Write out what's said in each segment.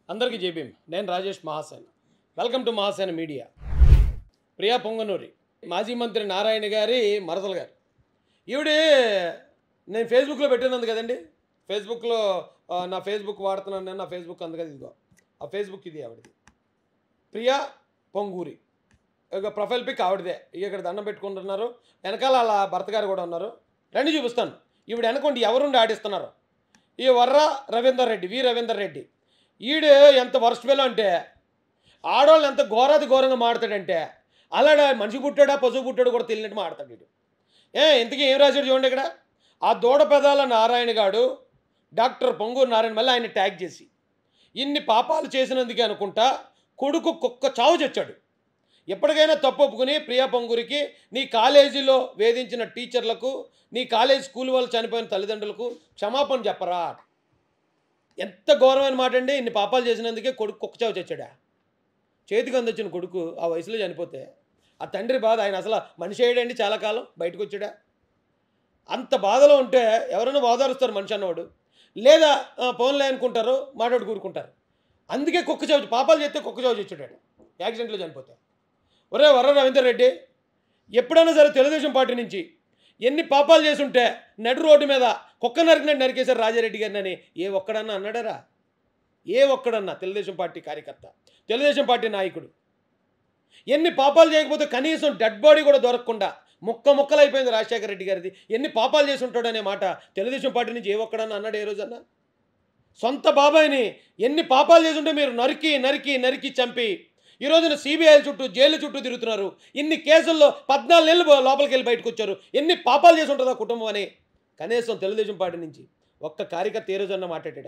అందరికీ జేబీఎం నేను Rajesh Mahasen welcome to Mahasena media Priya Ponganuri మాజీ మంత్రి నారాయణ గారి మరదలు గారు ఈవిడ నేను ఫేస్బుక్లో పెట్టినందు కదండి ఫేస్బుక్లో ఆ, నా ఫేస్బుక్ వాడుతున్నాను నేను నా ఫేస్బుక్ అందు కదా ఇదిగో ఆ ఫేస్బుక్ ఇది ఆవిడది ప్రియా పొంగూరి ఇక ప్రొఫైల్ పిక్ ఆవిడదే ఇక ఇక్కడ దండం పెట్టుకుంటున్నారు వెనకాల వాళ్ళ భర్త గారు కూడా ఉన్నారు రండి చూపిస్తాను ఈవిడ వెనకండి ఎవరుండి ఆడిస్తున్నారు ఈ వర్ర రవీందర్ రెడ్డి వి రవీందర్ రెడ్డి ఈడు ఎంత వర్స్ట్ ఫెలో అంటే ఆడవాళ్ళు ఎంత ఘోరాది ఘోరంగా మాడతాడంటే అలాడా మనిషి పుట్టాడా పశువు పుట్టాడు కూడా తెలియనట్టు మాడతాడు వీడు ఏ ఇంతకీ ఏం రాశాడు చూడండి ఇక్కడ ఆ దూడ పెదాల నారాయణ గాడు డాక్టర్ పొంగూరు నారాయణ మళ్ళీ ఆయన ట్యాగ్ చేసి ఇన్ని పాపాలు చేసినందుకే అనుకుంటా కొడుకు కుక్క చావు చచ్చాడు ఎప్పటికైనా తప్పు ఒప్పుకుని ప్రియా పొంగూరికి నీ కాలేజీలో వేధించిన టీచర్లకు నీ కాలేజ్ స్కూల్ వాళ్ళు చనిపోయిన తల్లిదండ్రులకు క్షమాపణ చెప్పరా ఎంత ఘోరమైన మాట అండి ఇన్ని పాపాలు చేసినందుకే కొడుకు కుక్క చావు చచ్చాడా చేతికి అందొచ్చిన కొడుకు ఆ వయసులో చనిపోతే ఆ తండ్రి బాధ ఆయన అసలు మనిషి అయ్యాడండి చాలా కాలం బయటకు వచ్చాడా అంత బాధలో ఉంటే ఎవరైనా ఓదారుస్తారు మనిషి అన్నవాడు లేదా "ఆ, పోన్లే అనుకుంటారు మాట్లాడు కూరుకుంటారు అందుకే కుక్క చావు పాపాలు చేస్తే కుక్క చావు చచ్చాడు యాక్సిడెంట్లో చనిపోతే ఒరే వర్ర రవీందర్ రెడ్డి ఎప్పుడైనా సరే తెలుగుదేశం పార్టీ నుంచి ఎన్ని పాపాలు చేసుంటే నడు రోడ్డు మీద కుక్క నరికినట్టు నరికేశారు రాజారెడ్డి గారిని అని ఏ ఒక్కడన్నా అన్నాడారా ఏ ఒక్కడన్నా తెలుగుదేశం పార్టీ కార్యకర్త తెలుగుదేశం పార్టీ నాయకుడు ఎన్ని పాపాలు చేయకపోతే కనీసం డెడ్ బాడీ కూడా దొరకకుండా ముక్క ముక్కలైపోయింది రాజశేఖర రెడ్డి గారిది ఎన్ని పాపాలు చేసి ఉంటాడు అనే మాట తెలుగుదేశం పార్టీ నుంచి ఏ ఒక్కడన్నా అన్నాడు ఏ రోజన్నా సొంత బాబాయిని ఎన్ని పాపాలు చేసి ఉంటే మీరు నరికి నరికి నరికి చంపి ఈ రోజున సిబిఐ చుట్టూ జైలు చుట్టూ తిరుగుతున్నారు ఇన్ని కేసుల్లో పద్నాలుగు నెలలు బో- లోపలికి వెళ్ళి బయటకు వచ్చారు ఎన్ని పాపాలు చేసి ఉంటుందో కుటుంబం అని కనీసం తెలుగుదేశం పార్టీ నుంచి ఒక్క కార్యకర్త ఏ రోజన్నా మాట్లాడా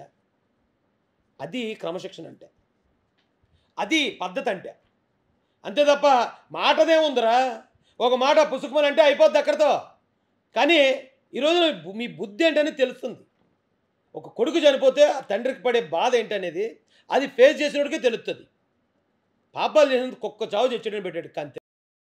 అది క్రమశిక్షణ అంటే అది పద్ధతి అంటే అంతే తప్ప మాటదే ఉందిరా ఒక మాట పుసుకుమని అంటే అయిపోద్ది అక్కడితో కానీ ఈరోజు మీ బుద్ధి ఏంటని తెలుస్తుంది ఒక కొడుకు చనిపోతే ఆ తండ్రికి పడే బాధ ఏంటనేది అది ఫేస్ చేసినోడికే తెలుస్తుంది పాపాలు చేసినందుకు కుక్క చావు చచ్చడం పెట్టాడు కంతే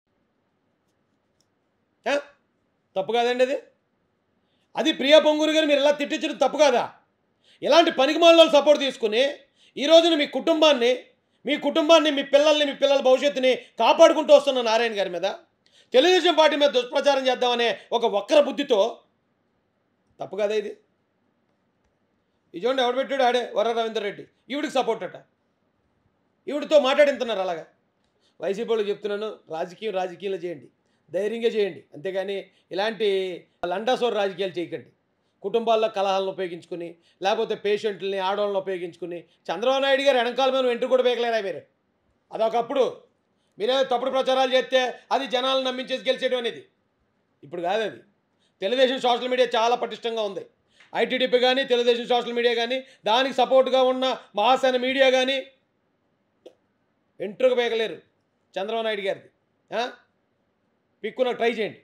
ఆ? తప్పు కాదండి అది అది ప్రియా పొంగూరు గారు మీరు ఇలా తిట్టించడం తప్పు కాదా ఇలాంటి పనికి వాళ్ళు సపోర్ట్ తీసుకుని ఈ రోజున మీ కుటుంబాన్ని మీ కుటుంబాన్ని మీ పిల్లల్ని మీ పిల్లల భవిష్యత్తుని కాపాడుకుంటూ వస్తున్న నారాయణ గారి మీద తెలుగుదేశం పార్టీ మీద దుష్ప్రచారం చేద్దామనే ఒక వక్ర బుద్ధితో తప్పు కదా ఇది ఇది చూడండి ఎవడు పెట్టాడు ఆడే వర రవీందర్ రెడ్డి ఈవిడికి సపోర్ట్ అట ఈవిడితో మాట్లాడింతున్నారు అలాగా వైసీపీ వాళ్ళకి చెప్తున్నాను రాజకీయం రాజకీయాలు చేయండి ధైర్యంగా చేయండి అంతేగాని ఇలాంటి లండాసోర్ రాజకీయాలు చేయకండి కుటుంబాల్లో కలహాలను ఉపయోగించుకుని లేకపోతే పేషెంట్లని ఆడవాళ్ళని ఉపయోగించుకుని చంద్రబాబు నాయుడు గారు వెనకాల మీద వెంట్రు కూడా వేయలేరా మీరు అదొకప్పుడు మీరే తప్పుడు ప్రచారాలు చేస్తే అది జనాలను నమ్మించేసి గెలిచేయడం అనేది ఇప్పుడు కాదు అది తెలుగుదేశం సోషల్ మీడియా చాలా పటిష్టంగా ఉంది ఐటీడీపీ కానీ తెలుగుదేశం సోషల్ మీడియా కానీ దానికి సపోర్ట్గా ఉన్న మహాసేన మీడియా కానీ వెంట్రుకు వేయగలేరు చంద్రబాబు నాయుడు గారిది ఆ? పిక్కున ట్రై చేయండి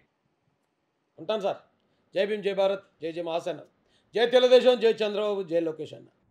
ఉంటాను సార్ జై భీమ్ జై భారత్ జై జై మహాసేన జై తెలుగుదేశం జై చంద్రబాబు జై లోకేష్ అన్న